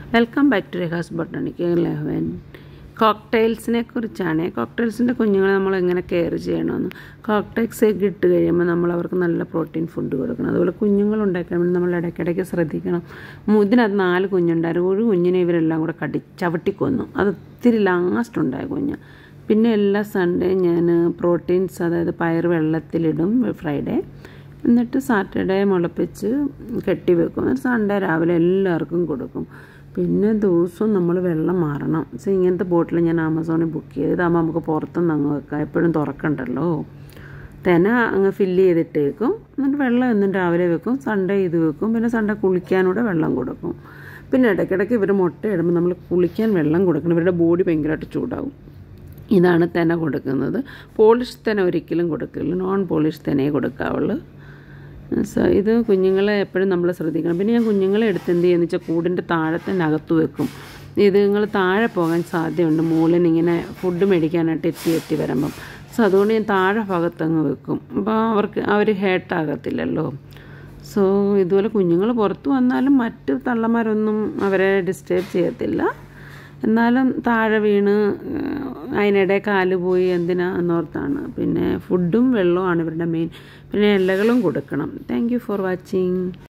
welcome back to രഹാസ് botanical ലെവൻ കോക്ടെയിൽസിനെ കുറിച്ചാണ് കോക്ടെയിൽസിൻ്റെ കുഞ്ഞുങ്ങളെ നമ്മൾ എങ്ങനെ കെയർ ചെയ്യണമെന്ന് കോക്ടെയിൽസ് എഗ് ഇട്ട് കഴിയുമ്പോൾ നമ്മൾ അവർക്ക് നല്ല പ്രോട്ടീൻ ഫുഡ് കൊടുക്കണം അതുപോലെ കുഞ്ഞുങ്ങളുണ്ടാക്കാൻ വേണ്ടി നമ്മൾ ഇടയ്ക്കിടയ്ക്ക് ശ്രദ്ധിക്കണം മു- ഇതിനകത്ത് നാല് കുഞ്ഞുണ്ടായിരുന്നു ഒരു കുഞ്ഞിനെ ഇവരെല്ലാം കൂടെ കടി ചവിട്ടി കൊന്നു അത് ഒത്തിരി ലാസ്റ്റ് ഉണ്ടായ കുഞ്ഞ് പിന്നെ എല്ലാ സൺഡേ ഞാൻ പ്രോട്ടീൻസ് അതായത് പയർ വെള്ളത്തിലിടും ഫ്രൈഡേ എന്നിട്ട് സാറ്റർഡേ മുളപ്പിച്ച് കെട്ടി വെക്കും എന്നിട്ട് സൺഡേ രാവിലെ എല്ലാവർക്കും കൊടുക്കും പിന്നെ ദിവസവും നമ്മൾ വെള്ളം മാറണം സോ ഇങ്ങനത്തെ ബോട്ടിൽ ഞാൻ ആമസോണിൽ ബുക്ക് ചെയ്ത് ഇതാകുമ്പോൾ നമുക്ക് പുറത്തുനിന്ന് അങ്ങ് വെക്കാം എപ്പോഴും തുറക്കണ്ടല്ലോ തെന അങ്ങ് ഫില്ല് ചെയ്തിട്ടേക്കും എന്നിട്ട് വെള്ളം എന്നും രാവിലെ വെക്കും സൺഡേ ഇത് വെക്കും പിന്നെ സൺഡേ കുളിക്കാനൂടെ വെള്ളം കൊടുക്കും പിന്നെ ഇടയ്ക്കിടയ്ക്ക് ഇവർ മുട്ടയിടുമ്പോൾ നമ്മൾ കുളിക്കാൻ വെള്ളം കൊടുക്കണം ഇവരുടെ ബോഡി ഭയങ്കരമായിട്ട് ചൂടാവും ഇതാണ് തെന കൊടുക്കുന്നത് പോളിഷ് തെന ഒരിക്കലും കൊടുക്കില്ല നോൺ പോളിഷ് തെനയെ കൊടുക്കാവുള്ളൂ സോ ഇത് കുഞ്ഞുങ്ങളെ എപ്പോഴും നമ്മൾ ശ്രദ്ധിക്കണം പിന്നെ ഞാൻ കുഞ്ഞുങ്ങളെ എടുത്ത് എന്ത് ചെയ്യുന്നത് വെച്ചാൽ കൂടിൻ്റെ താഴെ തന്നെ അകത്ത് വെക്കും ഇത് നിങ്ങൾ താഴെ പോകാൻ സാധ്യതയുണ്ട് മൂലൻ ഇങ്ങനെ ഫുഡ് മേടിക്കാനായിട്ട് എത്തി എത്തി വരുമ്പം സോ അതുകൊണ്ട് ഞാൻ താഴെ ഭാഗത്തങ്ങ് വെക്കും അപ്പോൾ അവർക്ക് അവർ ഹേർട്ടാകത്തില്ലല്ലോ സോ ഇതുപോലെ കുഞ്ഞുങ്ങൾ പുറത്ത് വന്നാലും മറ്റ് തള്ളമാരൊന്നും അവരെ ഡിസ്റ്റർബ് ചെയ്യത്തില്ല എന്നാലും താഴെ വീണ് ഏഹ്, അതിനിടെ കാല് പോയി എന്തിനാ എന്നോർത്താണ് പിന്നെ ഫുഡും വെള്ളവുമാണ് ഇവരുടെ മെയിൻ പിന്നെ ഇലകളും കൊടുക്കണം താങ്ക് യു ഫോർ വാച്ചിങ്